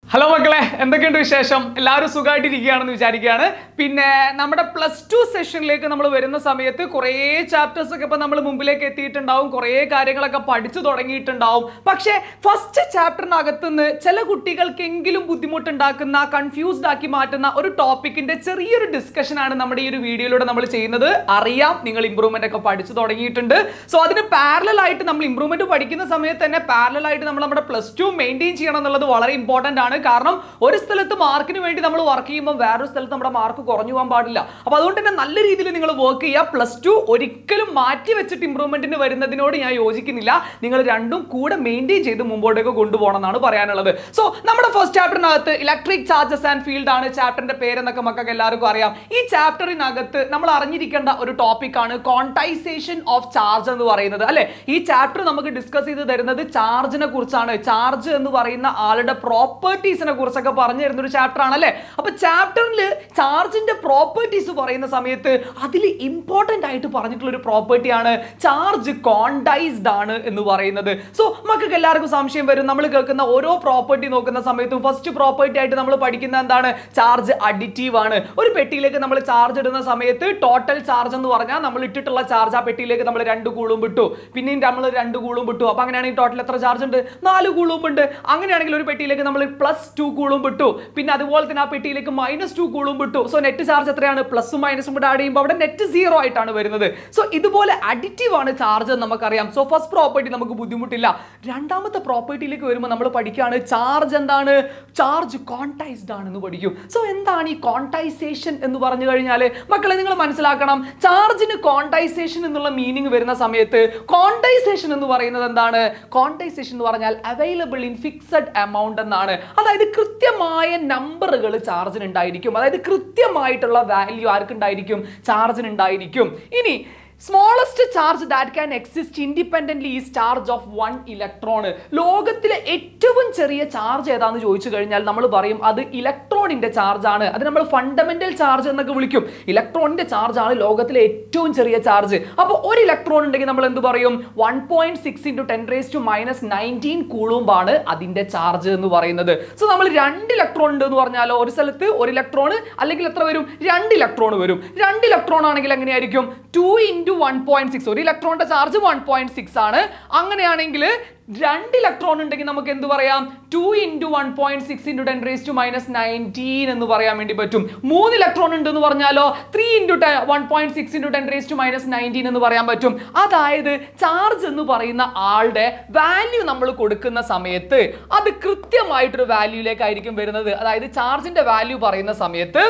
hello മക്കളെ എന്തൊക്കെയുണ്ട് വിശേഷം എല്ലാവരും സുഖമായിട്ടിരിക്കുകയാണെന്ന് വിചാരിക്കുകയാണ് പിന്നെ നമ്മുടെ പ്ലസ് ടു സെഷനിലേക്ക് നമ്മൾ വരുന്ന സമയത്ത് കുറേ ചാപ്റ്റേഴ്സ് ഒക്കെ ഇപ്പം നമ്മൾ മുമ്പിലേക്ക് എത്തിയിട്ടുണ്ടാവും കുറേ കാര്യങ്ങളൊക്കെ പഠിച്ചു തുടങ്ങിയിട്ടുണ്ടാവും പക്ഷേ ഫസ്റ്റ് ചാപ്റ്ററിനകത്ത് നിന്ന് ചില കുട്ടികൾക്കെങ്കിലും ബുദ്ധിമുട്ടുണ്ടാക്കുന്ന കൺഫ്യൂസ്ഡ് ആക്കി മാറ്റുന്ന ഒരു ടോപ്പിക്കിന്റെ ചെറിയൊരു ഡിസ്കഷൻ ആണ് നമ്മുടെ ഈ ഒരു വീഡിയോയിലൂടെ നമ്മൾ ചെയ്യുന്നത് അറിയാം നിങ്ങൾ ഇമ്പ്രൂവ്മെന്റ് ഒക്കെ പഠിച്ചു തുടങ്ങിയിട്ടുണ്ട് സോ അതിന് പാരലൽ ആയിട്ട് നമ്മൾ ഇമ്പ്രൂവ്മെന്റ് പഠിക്കുന്ന സമയത്ത് തന്നെ പാരലൽ ആയിട്ട് നമ്മൾ നമ്മുടെ പ്ലസ് ടു മെയിൻറ്റെയിൻ ചെയ്യണം എന്നുള്ളത് വളരെ ഇമ്പോർട്ടന്റ് ആണ് കാരണം ഒരു സ്ഥലത്ത് മാർക്കിന് വേണ്ടി നമ്മൾ വർക്ക് ചെയ്യുമ്പോൾ വേറൊരു സ്ഥലത്ത് നമ്മുടെ മാർക്ക് കുറഞ്ഞു പോകാൻ പാടില്ല അപ്പൊ അതുകൊണ്ട് തന്നെ നല്ല രീതിയിൽ നിങ്ങൾ വർക്ക് ചെയ്യുക പ്ലസ് ടു ഒരിക്കലും മാറ്റി വെച്ചിട്ട് ഇമ്പ്രൂവ്മെന്റിന് വരുന്നതിനോട് ഞാൻ യോജിക്കുന്നില്ല നിങ്ങൾ രണ്ടും കൂടെ മെയിൻറ്റെയിൻ ചെയ്ത് മുമ്പോട്ടേക്ക് കൊണ്ടുപോകണം എന്നാണ് പറയാനുള്ളത് സോ നമ്മുടെ ഫസ്റ്റ് ചാപ്റ്ററിനകത്ത് ഇലക്ട്രിക് ചാർജസ് ആൻഡ് ഫീൽഡ് ആണ് ചാപ്റ്ററിന്റെ പേരെന്നൊക്കെ മക്കൾക്ക് എല്ലാവർക്കും അറിയാം ഈ ചാപ്റ്ററിനകത്ത് നമ്മൾ അറിഞ്ഞിരിക്കേണ്ട ഒരു ടോപ്പിക് ആണ് കോൺടൈസേഷൻ ഓഫ് ചാർജ് എന്ന് പറയുന്നത് അല്ലെ ഈ ചാപ്റ്റർ നമുക്ക് ഡിസ്കസ് ചെയ്ത് തരുന്നത് ചാർജിനെ കുറിച്ചാണ് ചാർജ് എന്ന് പറയുന്ന ആളുടെ പ്രോപ്പർട്ടീസിനെ കുറിച്ചൊക്കെ പറഞ്ഞു തരുന്ന ഒരു ചാപ്റ്റർ ആണ് അല്ലെ അപ്പൊ ചാപ്റ്ററിൽ ചാർജിന്റെ പ്രോപ്പർട്ടീസ് പറയുന്ന സമയത്ത് അതിൽ ഇമ്പോർട്ടന്റ് ആയിട്ട് പറഞ്ഞിട്ടുള്ള ഒരു പ്രോപ്പർട്ടിയാണ് ചാർജ് കോണ്ടൈസ്ഡ് ആണ് എന്ന് പറയുന്നത് സോ മക്കൾക്ക് എല്ലാവർക്കും സംശയം വരും നമ്മൾ കേൾക്കുന്ന ഓരോ പ്രോപ്പർട്ടി നോക്കുന്ന സമയത്തും ഫസ്റ്റ് പ്രോപ്പർട്ടി ആയിട്ട് നമ്മൾ പഠിക്കുന്ന എന്താണ് ചാർജ് അഡിറ്റീവ് ആണ് ഒരു പെട്ടിയിലേക്ക് നമ്മൾ ചാർജ് ഇടുന്ന സമയത്ത് ടോട്ടൽ ചാർജ് എന്ന് പറഞ്ഞാൽ നമ്മൾ ഇട്ടിട്ടുള്ള ചാർജ് ആ പെട്ടിയിലേക്ക് നമ്മൾ രണ്ട് കൂളും വിട്ടു പിന്നെയും നമ്മൾ രണ്ട് കൂളും വിട്ടു അപ്പൊ അങ്ങനെയാണെങ്കിൽ ടോട്ടൽ എത്ര ചാർജ് ഉണ്ട് നാല് കൂളും ഉണ്ട് അങ്ങനെയാണെങ്കിൽ ഒരു പെട്ടിയിലേക്ക് നമ്മൾ പ്ലസ് ടു കൂളും വിട്ടു പിന്നെ അതുപോലെ തന്നെ ആ പെട്ടിയിലേക്ക് മൈനസ് ടു കൂളും വിട്ടു സോ നെറ്റ് ചാർജ് എത്രയാണ് പ്ലസും മൈനസും കൂടെ ആഡ് ചെയ്യുമ്പോൾ അവിടെ നെറ്റ് സീറോ ആയിട്ടാണ് വരുന്നത് സോ ഇതുപോലെ അഡിറ്റീവ് ആണ് ചാർജ് എന്ന് നമുക്കറിയാം സോ ഫസ്റ്റ് പ്രോപ്പർട്ടി നമുക്ക് ബുദ്ധിമുട്ടില്ല രണ്ടാമത്തെ പ്രോപ്പർട്ടിയിലേക്ക് വരുമ്പോൾ നമ്മൾ പഠിക്കുകയാണ് ചാർജ് എന്താണ് ചാർജ് കോൺടൈസ്ഡ് ആണെന്ന് പഠിക്കും സോ എന്താണ് ഈ കോൺടൈസേഷൻ എന്ന് പറഞ്ഞു കഴിഞ്ഞാൽ മക്കളെ നിങ്ങൾ മനസ്സിലാക്കണം ചാർജിന് കോൺടൈസേഷൻ എന്നുള്ള മീനിങ് വരുന്ന സമയത്ത് കോൺടൈസേഷൻ എന്ന് പറയുന്നത് എന്താണ് കോൺടൈസേഷൻ എന്ന് പറഞ്ഞാൽ അവൈലബിൾ ഇൻ ഫിക്സഡ് എമൗണ്ട് എന്നാണ് അതായത് കൃത്യമായ നമ്പറുകൾ ചാർജിന് ഉണ്ടായിരിക്കും അതായത് കൃത്യമായിട്ടുള്ള വാല്യൂ ആർക്കുണ്ടായിരിക്കും ചാർജിന് ഉണ്ടായിരിക്കും ഇനി smallest charge that can exist independent is charge of one electron ലോകത്തിലെ ഏറ്റവും ചെറിയ ചാർജ് ഏതാണെന്ന് ചോദിച്ചു കഴിഞ്ഞാൽ നമ്മൾ പറയും അത് ഇലക്ട്രോണിന്റെ ചാർജ് ആണ് അത് നമ്മൾ ഫണ്ടമെന്റൽ ചാർജ് എന്നൊക്കെ വിളിക്കും ഇലക്ട്രോണിന്റെ ചാർജ് ആണ് ലോകത്തിലെ ഏറ്റവും ചെറിയ ചാർജ് അപ്പോൾ ഒരു ഇലക്ട്രോൺ ഉണ്ടെങ്കിൽ നമ്മൾ എന്ത് പറയും one point six into ten raise to minus nineteen കൂളുമ്പാണ് അതിന്റെ ചാർജ് എന്ന് പറയുന്നത് സോ നമ്മൾ രണ്ട് ഇലക്ട്രോൺ ഉണ്ട് എന്ന് പറഞ്ഞാലോ ഒരു സ്ഥലത്ത് ഒരു ഇലക്ട്രോൺ അല്ലെങ്കിൽ എത്ര വരും രണ്ട് ഇലക്ട്രോൺ വരും രണ്ട് ഇലക്ട്രോൺ ആണെങ്കിൽ എങ്ങനെയായിരിക്കും two into one point six ഒരു ഇലക്ട്രോണിന്റെ ചാർജ് വൺ പോയിന്റ് സിക്സ് ആണ് അങ്ങനെയാണെങ്കിൽ രണ്ട് ഇലക്ട്രോൺ ഉണ്ടെങ്കിൽ നമുക്ക് എന്ത് പറയാം two into one point six into ten raise to minus nineteen എന്ന് പറയാൻ വേണ്ടി പറ്റും മൂന്ന് ഇലക്ട്രോൺ ഉണ്ട് എന്ന് പറഞ്ഞാലോ three into one point six into ten raise to minus nineteen എന്ന് പറയാൻ പറ്റും അതായത് ചാർജ് എന്ന് പറയുന്ന ആളുടെ വാല്യൂ നമ്മൾ കൊടുക്കുന്ന സമയത്ത് അത് കൃത്യമായിട്ടൊരു വാല്യൂയിലേക്കായിരിക്കും വരുന്നത് അതായത് ചാർജിന്റെ വാല്യൂ പറയുന്ന സമയത്ത്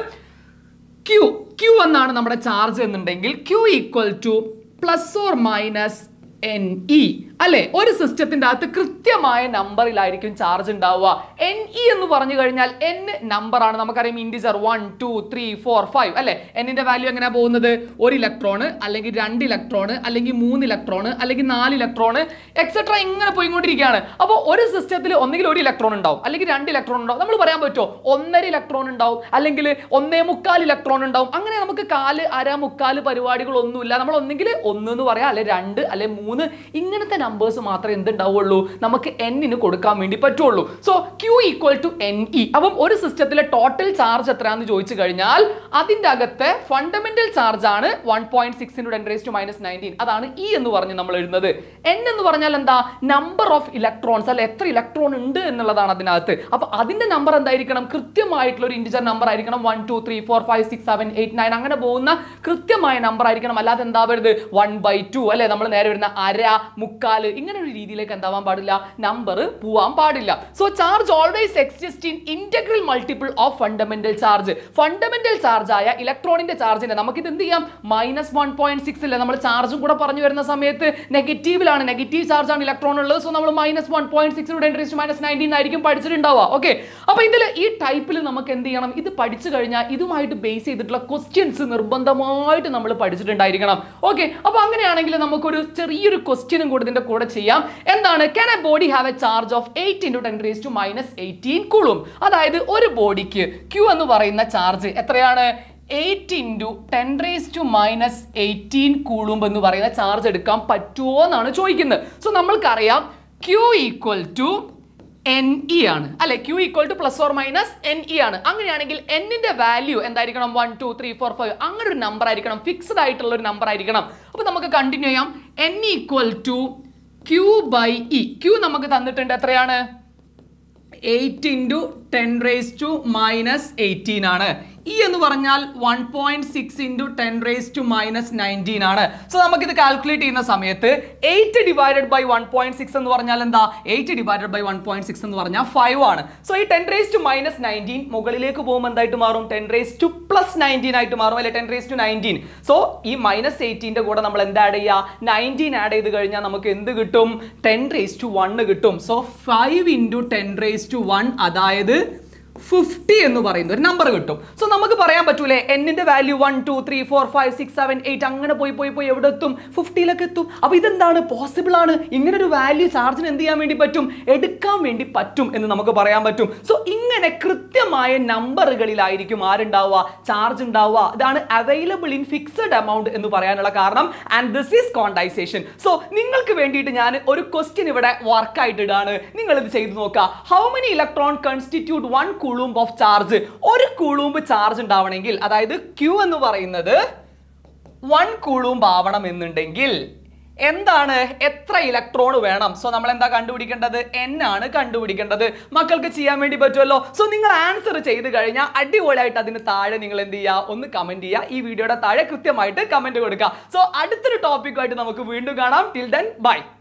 ക്യൂ ക്യൂ എന്നാണ് നമ്മുടെ ചാർജ് എന്നുണ്ടെങ്കിൽ Q equal to plus or minus N E അല്ലെ ഒരു സിസ്റ്റത്തിന്റെ അകത്ത് കൃത്യമായ നമ്പറിലായിരിക്കും ചാർജ് ഉണ്ടാവുക എൻ ഇ എന്ന് പറഞ്ഞു കഴിഞ്ഞാൽ എൻ നമ്പർ ആണ് നമുക്കറിയാം integer one two three four five അല്ലെ എന്നിന്റെ വാല്യൂ എങ്ങനെയാ പോകുന്നത് ഒരു ഇലക്ട്രോണ് അല്ലെങ്കിൽ രണ്ട് ഇലക്ട്രോണ് അല്ലെങ്കിൽ മൂന്ന് ഇലക്ട്രോണ് അല്ലെങ്കിൽ നാല് ഇലക്ട്രോണ് എക്സെട്ര ഇങ്ങനെ പോയിക്കൊണ്ടിരിക്കുകയാണ് അപ്പോൾ ഒരു സിസ്റ്റത്തിൽ ഒന്നുകിൽ ഒരു ഇലക്ട്രോൺ ഉണ്ടാവും അല്ലെങ്കിൽ രണ്ട് ഇലക്ട്രോൺ ഉണ്ടാവും നമ്മൾ പറയാൻ പറ്റുമോ ഒന്നര ഇലക്ട്രോൺ ഉണ്ടാവും അല്ലെങ്കിൽ ഒന്നേ മുക്കാൽ ഇലക്ട്രോൺ ഉണ്ടാവും അങ്ങനെ നമുക്ക് കാല് അര മുക്കാല് പരിപാടികളൊന്നുമില്ല നമ്മൾ ഒന്നെങ്കിൽ ഒന്ന് എന്ന് പറയാം അല്ലെ രണ്ട് അല്ലെ മൂന്ന് ഇങ്ങനത്തെ നമ്പേഴ്സ് മാത്രമേ എന്തുണ്ടാവുള്ളൂ നമുക്ക് എന്നിന് കൊടുക്കാൻ വേണ്ടി പറ്റുള്ളൂ so Q equal to N E അപ്പം ഒരു സിസ്റ്റത്തിലെ ടോട്ടൽ ചാർജ് എത്രയാണെന്ന് ചോദിച്ചു കഴിഞ്ഞാൽ അതിൻ്റെ അകത്തെ ഫണ്ടമെന്റൽ ചാർജ് ആണ് one point six into ten raise to minus nineteen അതാണ് ഇ എന്ന് പറഞ്ഞ് നമ്മൾ എഴുതുന്നത് എൻ എന്ന് പറഞ്ഞാൽ എന്താ നമ്പർ ഓഫ് ഇലക്ട്രോൺസ് അല്ലെ എത്ര ഇലക്ട്രോൺ ഉണ്ട് എന്നുള്ളതാണ് അതിനകത്ത് അപ്പൊ അതിന്റെ നമ്പർ എന്തായിരിക്കണം കൃത്യമായിട്ടുള്ള ഒരു ഇൻഡിജർ നമ്പർ ആയിരിക്കണം one two three four five six seven eight nine അങ്ങനെ പോകുന്ന കൃത്യമായ നമ്പർ ആയിരിക്കണം അല്ലാതെ എന്താവരുത് വൺ ബൈ ടു അല്ലെ നമ്മൾ നേരെ വരുന്ന അര മുക്കാല് ഇങ്ങനെ ഒരു രീതിയിലേക്ക് എന്താവാൻ പാടില്ല നമ്പർ പോവാൻ പാടില്ല so charge always exist in integral multiple of fundamental charge fundamental charge ആയ ഇലക്ട്രോണിന്റെ ചാർജിനെ നമുക്ക് ഇത് എന്ത് ചെയ്യാം മൈനസ് വൺ പോയിന്റ് സിക്സ് അല്ലേ നമ്മൾ ചാർജും കൂടെ പറഞ്ഞു വരുന്ന സമയത്ത് നെഗറ്റീവിലാണ് നെഗറ്റീവ് ചാർജ് ആണ് ഇലക്ട്രോൺ ഉള്ളത് സോ നമ്മൾ minus one point six minus nineteen ആയിരിക്കും പഠിച്ചിട്ടുണ്ടാവുക ഓക്കെ അപ്പൊ ഇതിൽ ഈ ടൈപ്പിൽ നമുക്ക് എന്ത് ചെയ്യണം ഇത് പഠിച്ചു കഴിഞ്ഞാൽ ഇതുമായിട്ട് ബേസ് ചെയ്തിട്ടുള്ള ക്വസ്റ്റ്യൻസ് നിർബന്ധമായിട്ട് നമ്മൾ പഠിച്ചിട്ടുണ്ടായിരിക്കണം ഓക്കെ അപ്പൊ അങ്ങനെയാണെങ്കിൽ നമുക്കൊരു ചെറിയൊരു ക്വസ്റ്റ്യനും കൂടി ഇതിന്റെ കൂടെ ചെയ്യാം എന്താണ് can a body have a charge of eight into ten raise to minus eighteen coulomb അതായത് ഒരു ബോഡിക്ക് ക്യൂ എന്ന് പറയുന്ന ചാർജ് എത്രയാണ് eight into ten raise to minus eighteen coulomb എന്ന് പറയുന്ന ചാർജ് എടുക്കാൻ പറ്റുമോ എന്നാണ് ചോദിക്കുന്നത് സോ നമ്മൾക്കറിയാം Q equal to N E ആണ് അല്ലെ Q equal to plus or minus N E ആണ് അങ്ങനെയാണെങ്കിൽ എന്നിന്റെ വാല്യൂ എന്തായിരിക്കണം one two three four five അങ്ങനെ ഒരു നമ്പർ ആയിരിക്കണം ഫിക്സ്ഡ് ആയിട്ടുള്ള ഒരു നമ്പർ ആയിരിക്കണം അപ്പൊ നമുക്ക് കണ്ടിന്യൂ ചെയ്യാം N equal to Q by E Q നമുക്ക് തന്നിട്ടുണ്ട് എത്രയാണ് eight into ten raise to minus eighteen ആണ് ഇ എന്ന് പറഞ്ഞാൽ one point six into ten raise to minus nineteen ആണ് സോ നമുക്കിത് കാൽക്കുലേറ്റ് ചെയ്യുന്ന സമയത്ത് eight divided by one point six എന്ന് പറഞ്ഞാൽ എന്താ eight divided by one point six എന്ന് പറഞ്ഞാൽ ഫൈവ് ആണ് സോ ഈ ten raise to minus nineteen മുകളിലേക്ക് പോകുമ്പോൾ എന്തായിട്ട് മാറും ten raise to plus nineteen ആയിട്ട് മാറും അല്ലെ ten raise to nineteen so ഈ മൈനസ് എയ്റ്റീൻ്റെ കൂടെ നമ്മൾ എന്ത് ആഡ് ചെയ്യുക നയൻറ്റീൻ ആഡ് ചെയ്ത് കഴിഞ്ഞാൽ നമുക്ക് എന്ത് കിട്ടും ടെൻ റേസ് ടു വൺ കിട്ടും so five into ten raise to one അതായത് ഫിഫ്റ്റി എന്ന് പറയുന്ന ഒരു നമ്പർ കിട്ടും സോ നമുക്ക് പറയാൻ പറ്റൂലേ എന്നിന്റെ value one two three four five six seven eight അങ്ങനെ പോയി പോയി പോയി എവിടെ എത്തും ഫിഫ്റ്റിയിലൊക്കെ എത്തും അപ്പൊ ഇതെന്താണ് പോസിബിൾ ആണ് ഇങ്ങനെ ഒരു വാല്യൂ ചാർജിന് എന്ത് ചെയ്യാൻ വേണ്ടി പറ്റും എടുക്കാൻ വേണ്ടി പറ്റും എന്ന് നമുക്ക് പറയാൻ പറ്റും സോ ഇങ്ങനെ കൃത്യമായ നമ്പറുകളിലായിരിക്കും ആരുണ്ടാവുക ചാർജ് ഉണ്ടാവുക ഇതാണ് അവൈലബിൾ ഇൻ ഫിക്സഡ് എമൗണ്ട് എന്ന് പറയാനുള്ള കാരണം and this is quantization so നിങ്ങൾക്ക് വേണ്ടിയിട്ട് ഞാൻ ഒരു ക്വസ്റ്റ്യൻ ഇവിടെ വർക്ക് ആയിട്ട് ഇടാണ് നിങ്ങൾ ഇത് ചെയ്തു നോക്കുക how many electron constitute one coulomb of charge ഒരു കുളൂംബ് ചാർജ് ഉണ്ടാവണമെങ്കിൽ അതായത് ക്യൂ എന്ന് പറയുന്നത് വൺ കുളൂംബ് ആവണം എന്നുണ്ടെങ്കിൽ എന്താണ് എത്ര ഇലക്ട്രോൺ വേണം സോ നമ്മൾ എന്താ കണ്ടുപിടിക്കേണ്ടത് എൻ ആണ് കണ്ടുപിടിക്കേണ്ടത് മക്കൾക്ക് ചെയ്യാൻ വേണ്ടി പറ്റുമല്ലോ സോ നിങ്ങൾ ആൻസർ ചെയ്ത് കഴിഞ്ഞാൽ അടിപൊളിയായിട്ട് അതിന് താഴെ നിങ്ങൾ എന്ത് ചെയ്യുക ഒന്ന് കമന്റ് ചെയ്യുക ഈ വീഡിയോയുടെ താഴെ കൃത്യമായിട്ട് കമന്റ് കൊടുക്കുക സോ അടുത്തൊരു ടോപ്പിക്കുമായിട്ട് നമുക്ക് വീണ്ടും കാണാം ടിൽ ദെൻ ബൈ